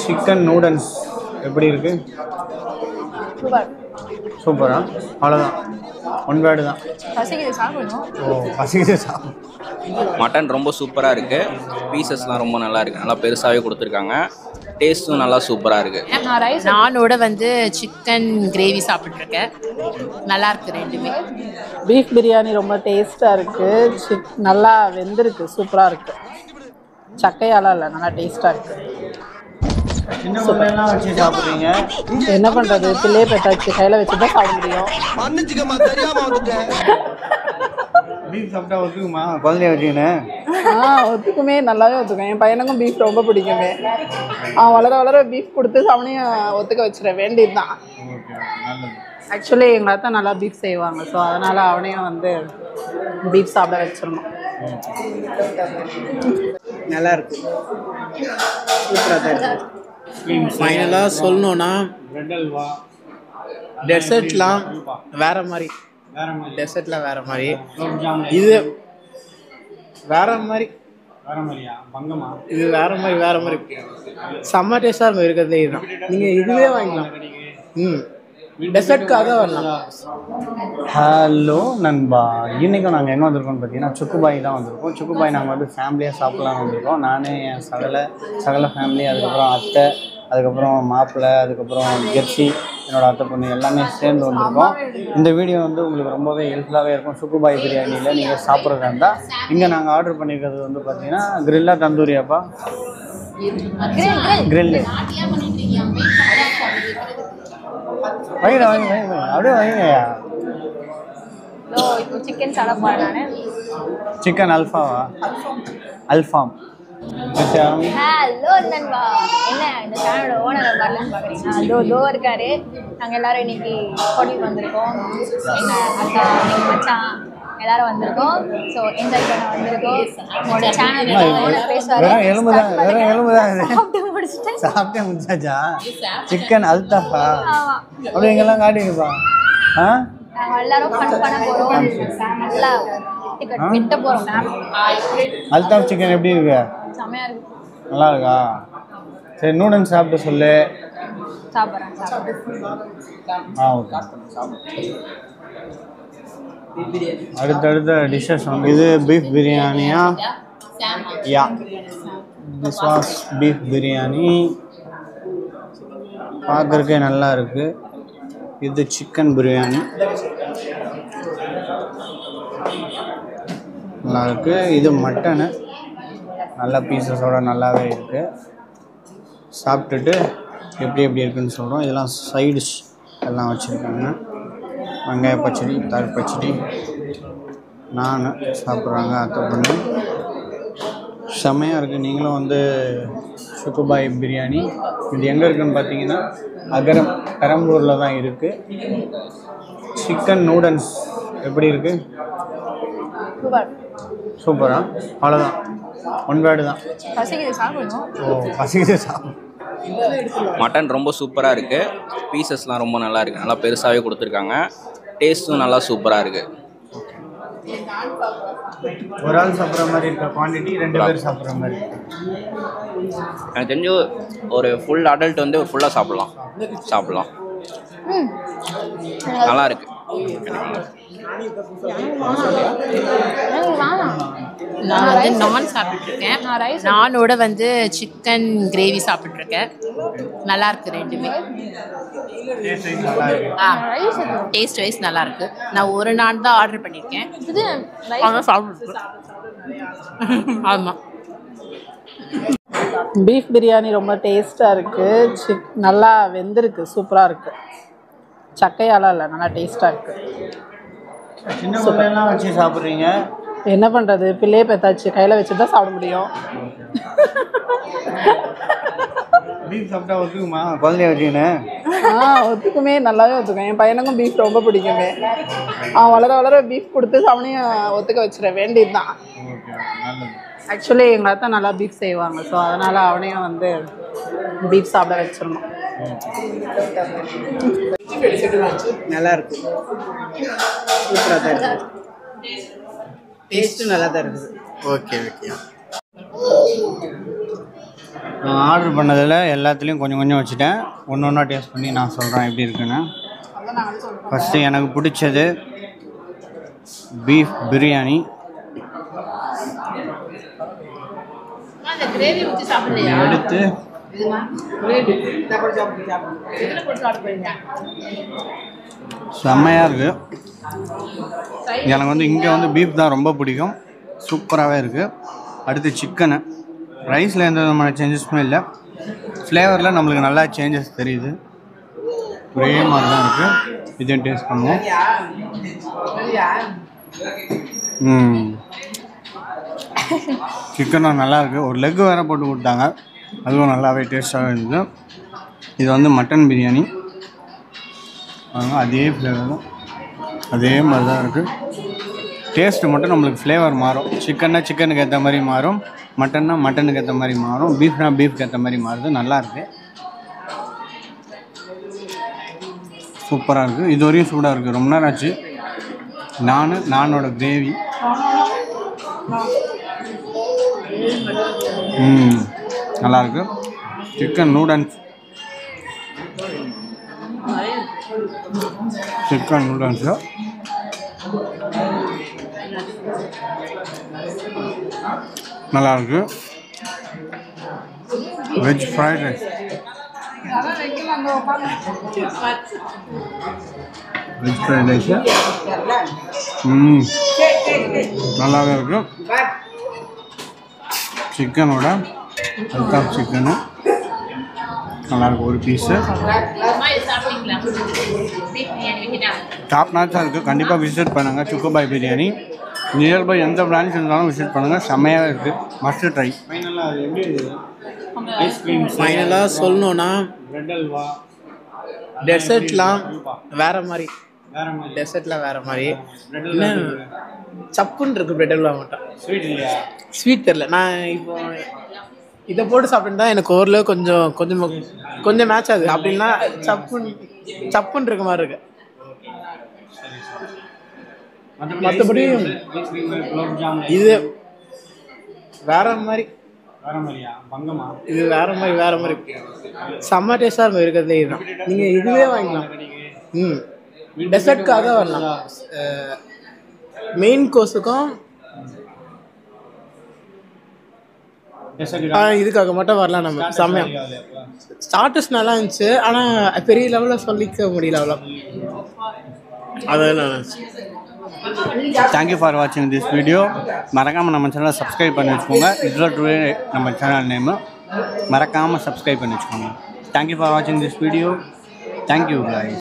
chicken noodles எப்படி இருக்கு super சூப்பரா அவ்வளோதான் ஒன் வேர்டு தான் பசிக்குது சாப்பிடணும் ஓ பசிக்குது சாப்பிடும் மட்டன் ரொம்ப சூப்பராக இருக்குது பீசஸ்லாம் ரொம்ப நல்லா இருக்குது நல்லா பெருசாகவே கொடுத்துருக்காங்க டேஸ்ட்டும் நல்லா சூப்பராக இருக்குது நான் ரைஸ் நானோட வந்து சிக்கன் கிரேவி சாப்பிட்ருக்கேன் நல்லா இருக்கு ரெண்டுமே பீஃப் பிரியாணி ரொம்ப டேஸ்ட்டாக இருக்குது சிக் நல்லா வெந்திருக்கு சூப்பராக இருக்குது சக்கையாலாம் இல்லை நல்லா டேஸ்ட்டாக இருக்குது சின்ன பிள்ளைலாம் வச்சு சாப்பிட்றீங்க என்ன பண்ணுறது பிள்ளையே பெற்றாச்சு கையில் வச்சு தான் சாப்பிட முடியும் மன்னிச்சுக்கம்மா தெரியாம வந்துட்டேன் பீஃப் சாப்பிட்டா ஒத்துக்குமா குழந்தைய வச்சுக்கின்னு ஆ ஒத்துக்குமே நல்லாவே ஒத்துக்கும் என் பையனுக்கும் பீஃப் ரொம்ப பிடிக்குமே அவன் வளர வளர பீஃப் கொடுத்து அவனையும் ஒத்துக்க வச்சிட வேண்டியது தான் நல்லது ஆக்சுவலி எங்கள் அத்தை நல்லா பீஃப் செய்வாங்க ஸோ அதனால் அவனையும் வந்து பீஃப் சாப்பிட வச்சிடணும் நல்லா இருக்கு சூப்பராக தான் இருக்கு ஃபைனலாக சொல்லணுன்னா பிரெட் அல்வா டெசர்ட்லாம் வேற மாதிரி வேற மாதிரி டெசர்ட்லாம் வேற மாதிரி குலோப் ஜாமுன் இது வேற மாதிரி வேற மாதிரியா பங்கமா இது வேற மாதிரி வேற மாதிரி செம்ம டேஸ்டாக இருக்கும் இருக்கிறதே இதுதான் நீங்கள் இதுவே வாங்கிக்கலாம் ம் டெசர்ட்காக வரலாம் ஹலோ நண்பா இன்றைக்கும் நாங்கள் எங்கே வந்திருக்கோம்னு பார்த்தீங்கன்னா சுக்குபாய் தான் வந்திருக்கோம் சுக்குபாய் நாங்கள் வந்து ஃபேமிலியாக சாப்பிட்லான்னு வந்திருக்கோம் நான் என் சகல சகல ஃபேமிலி அதுக்கப்புறம் அத்தை அதுக்கப்புறம் மாப்பிள்ளை அதுக்கப்புறம் ஜெர்சி என்னோட அத்தை பொண்ணு எல்லாமே சேர்ந்து வந்திருக்கோம் இந்த வீடியோ வந்து உங்களுக்கு ரொம்பவே ஹெல்ப்ஃபுல்லாகவே இருக்கும் சுக்குபாய் பிரியாணியில் நீங்கள் சாப்பிட்றதா இருந்தால் இங்கே நாங்கள் ஆர்டர் பண்ணியிருக்கிறது வந்து பார்த்தீங்கன்னா கிரில்லா தந்தூரியாப்பா கிரில்லு வைங்க வைங்க வைங்க அப்படியே வைங்கய்யா ஸோ இப்போ சிக்கன் சாப்பிட போகிறேன் நான் சிக்கன் அல்ஃபாவா அல்ஃபாம் ஹலோ நண்பா என்ன இந்த சேனலோட ஓனர் வரலன்னு பார்க்குறீங்களா அதோ தோ இருக்காரு நாங்கள் எல்லாரும் இன்னைக்கு ஹோட்டலுக்கு வந்திருக்கோம் எங்கள் அக்கா எங்கள் மச்சான் எல்லாரும் வந்திருக்கோம் ஸோ என்ஜாய் பண்ண வந்திருக்கோம் உங்களோட சேனல் ஓனர் பேசுவார் வெறும் எலும்பு தான் வெறும் எலும்பு தான் இது சாப்பிட்டு முடிச்சுட்டு சாப்பிட்டே முடிச்சாச்சா சிக்கன் அல்தாஃபா ஆமாம் அப்படி எங்கெல்லாம் காட்டிங்கப்பா ஆ நாங்கள் எல்லாரும் ஃபன் பண்ண போகிறோம் நல்லா டிக்கெட் வெட்ட போகிறோம் அல்தாஃப் சிக்கன் எப்படி இருக்கு செம்மையாக இருக்கு நல்லா இருக்கா சரி நூடுல்ஸ் சாப்பிட்டு சொல்லு சாப்பிட்றேன் சாப்பிட்றேன் ஆ ஓகே அடுத்தடுத்த டிஷ்ஷஸ் வந்து இது பீஃப் பிரியாணியா yeah this was beef biryani பார்க்குறக்கே நல்லா இருக்கு இது சிக்கன் பிரியாணி நல்லா இருக்கு இது மட்டனு நல்ல பீசஸோட நல்லாவே இருக்கு சாப்பிட்டுட்டு எப்படி எப்படி இருக்குன்னு சொல்கிறோம் இதெல்லாம் சைடிஷ் எல்லாம் வச்சுருக்காங்க வெங்காய பச்சடி தயிர் பச்சடி நான் சாப்பிட்றாங்க அத்தை பண்ணி செம்மையாக இருக்குது நீங்களும் வந்து சுக்குபாய் பிரியாணி இது எங்கே இருக்குன்னு பார்த்தீங்கன்னா அகரம் பெரம்பூரில் தான் இருக்குது சிக்கன் நூடல்ஸ் எப்படி இருக்குது சூப்பர் சூப்பரா அவ்வளோதான் ஒன் வேர்டு தான் பசிக்குது சாப்பிடணும் ஓ பசிக்குது சாப்பிடும் மட்டன் ரொம்ப சூப்பராக இருக்குது பீசஸ்லாம் ரொம்ப நல்லா இருக்குது நல்லா பெருசாகவே கொடுத்துருக்காங்க டேஸ்ட்டும் நல்லா சூப்பராக இருக்குது ஒரு ஆள் சாப்பிட்ற மாதிரி இருக்க குவான்டிட்டி ரெண்டு பேர் சாப்பிட்ற மாதிரி எனக்கு தெரிஞ்சு ஒரு ஃபுல் அடல்ட் வந்து ஃபுல்லாக சாப்பிட்லாம் சாப்பிட்லாம் நல்லா இருக்கு நான் வந்து நான் சாப்பிட்ருக்கேன் நான் ரைஸ் நானோட வந்து சிக்கன் கிரேவி சாப்பிட்ருக்கேன் நல்லா இருக்கு ரெண்டுமே நல்லா இருக்கு ஆ டேஸ்ட் வைஸ் நல்லா இருக்கு நான் ஒரு நாள் தான் ஆர்டர் பண்ணியிருக்கேன் இது ரைஸ் அதான் சாப்பிட்ருக்கு ஆமாம் பீஃப் பிரியாணி ரொம்ப டேஸ்ட்டாக இருக்குது சிக் நல்லா வெந்திருக்கு சூப்பராக இருக்குது சக்கையாலாம் இல்லை நல்லா டேஸ்ட்டாக இருக்குது சின்ன பிள்ளைலாம் வச்சு சாப்பிட்றீங்க என்ன பண்ணுறது பிள்ளையே பெற்றாச்சு கையில் வச்சு தான் சாப்பிட முடியும் பீஃப் சாப்பிட்டா ஒத்துக்குமா குழந்தைய வச்சுக்கின்னு ஆ ஒத்துக்குமே நல்லாவே ஒத்துக்கும் என் பையனுக்கும் பீஃப் ரொம்ப பிடிக்குமே அவன் வளர வளர பீஃப் கொடுத்து அவனையும் ஒத்துக்க வச்சிட வேண்டியது தான் ஓகே நல்லது ஆக்சுவலி எங்கள் அத்தை நல்லா பீஃப் செய்வாங்க ஸோ அதனால் அவனையும் வந்து பீஃப் சாப்பிட வச்சிடணும் நல்லா இருக்கு சூப்பராக தான் இருக்கு டேஸ்ட்டும் நல்லா தான் இருக்குது ஓகே ஓகே நான் ஆர்டர் பண்ணதில் எல்லாத்துலேயும் கொஞ்சம் கொஞ்சம் வச்சுட்டேன் ஒன்று ஒன்றா டேஸ்ட் பண்ணி நான் சொல்கிறேன் எப்படி இருக்குன்னு ஃபஸ்ட்டு எனக்கு பிடிச்சது பீஃப் பிரியாணி அந்த கிரேவி ஊற்றி சாப்பிடலையா எடுத்து செம்மையாக இருக்குது எனக்கு வந்து இங்கே வந்து பீஃப் தான் ரொம்ப பிடிக்கும் சூப்பராகவே இருக்குது அடுத்து சிக்கனு ரைஸில் எந்த விதமான சேஞ்சஸுமே இல்லை ஃப்ளேவரில் நம்மளுக்கு நல்லா சேஞ்சஸ் தெரியுது ஒரே மாதிரி தான் இருக்குது இதையும் டேஸ்ட் பண்ணுவோம் ம் சிக்கனும் நல்லா இருக்குது ஒரு லெக் வேறு போட்டு கொடுத்தாங்க அதுவும் நல்லாவே டேஸ்ட்டாகவே இருந்தது இது வந்து மட்டன் பிரியாணி பாருங்க, அதே ஃப்ளேவர் தான் அதே மாதிரி தான் இருக்குது டேஸ்ட்டு மட்டும் நம்மளுக்கு ஃப்ளேவர் மாறும் சிக்கன்னா சிக்கனுக்கு ஏற்ற மாதிரி மாறும் மட்டன்னா மட்டனுக்கு ஏற்ற மாதிரி மாறும் பீஃப்னா பீஃப்க்கு ஏற்ற மாதிரி மாறுது நல்லா இருக்கு சூப்பராக இருக்குது இது வரையும் சூடாக இருக்குது ரொம்ப நேரம் ஆச்சு நான் நானோட கிரேவி ம் நல்லா இருக்கு சிக்கன் நூடல்ஸ் சிக்கன் நூடல்ஸு நல்லா இருக்கு veg fried rice veg fried rice ம் நல்லாவே இருக்கு சிக்கனோட அல்தாப் சிக்கனு நல்லாயிருக்கு ஒரு பீஸு சாப்பிட்டீங்களா பீஃப் பிரியாணி வைக்கிறா டாப் நாச்சாக இருக்குது கண்டிப்பாக விசிட் பண்ணுங்கள் சுக்குபாய் பிரியாணி நியர்பை எந்த பிரான்ச் இருந்தாலும் விசிட் பண்ணுங்கள் செம்மையாக இருக்குது மஸ்ட் ட்ரை ஃபைனலாக அது எப்படி இருக்குது ஐஸ்கிரீம் ஃபைனலாக சொல்லணும்னா பிரெட் அல்வா டெசர்ட்லாம் வேற மாதிரி வேற மாதிரி டெசர்ட்லாம் வேற மாதிரி இன்னும் சப்புன்னு இருக்கு பிரெட் அல்வா மட்டும் ஸ்வீட் இல்லையா ஸ்வீட் தெரில நான் இப்போ இதை போட்டு சாப்பிட்டுருந்தா எனக்கு ஓரளவு கொஞ்சம் கொஞ்சம் கொஞ்சம் மேட்ச் ஆகுது அப்படின்னா சப்புன்னு சப்புன்னு இருக்க மாதிரி இருக்கு மற்றபடி ஐஸ்கிரீம் குலோப் ஜாம் இது வேற மாதிரி வேற மாதிரியா பங்கமா இது வேற மாதிரி வேற மாதிரி செம்ம டேஸ்டாக இருக்கும் இருக்கிறதே இதுதான் நீங்கள் இதுவே வாங்கிக்கலாம் ம் டெசர்ட்காக வரலாம் மெயின் கோர்ஸுக்கும் ஆ, இதுக்காக மட்டும் வரலாம் நம்ம செம்மையா ஸ்டார்டர்ஸ் நல்லா இருந்துச்சு ஆனால் பெரிய லெவலில் சொல்லிக்க முடியல அவ்வளோ அதெல்லாம் தேங்க்யூ ஃபார் வாட்சிங் திஸ் வீடியோ மறக்காமல் நம்ம சேனலை சப்ஸ்கிரைப் பண்ணி வச்சுக்கோங்க இட்ஸ் டுடே நம்ம சேனல் நேமு மறக்காமல் சப்ஸ்கிரைப் பண்ணி வச்சுக்கோங்க தேங்க்யூ ஃபார் வாட்சிங் திஸ் வீடியோ தேங்க்யூ guys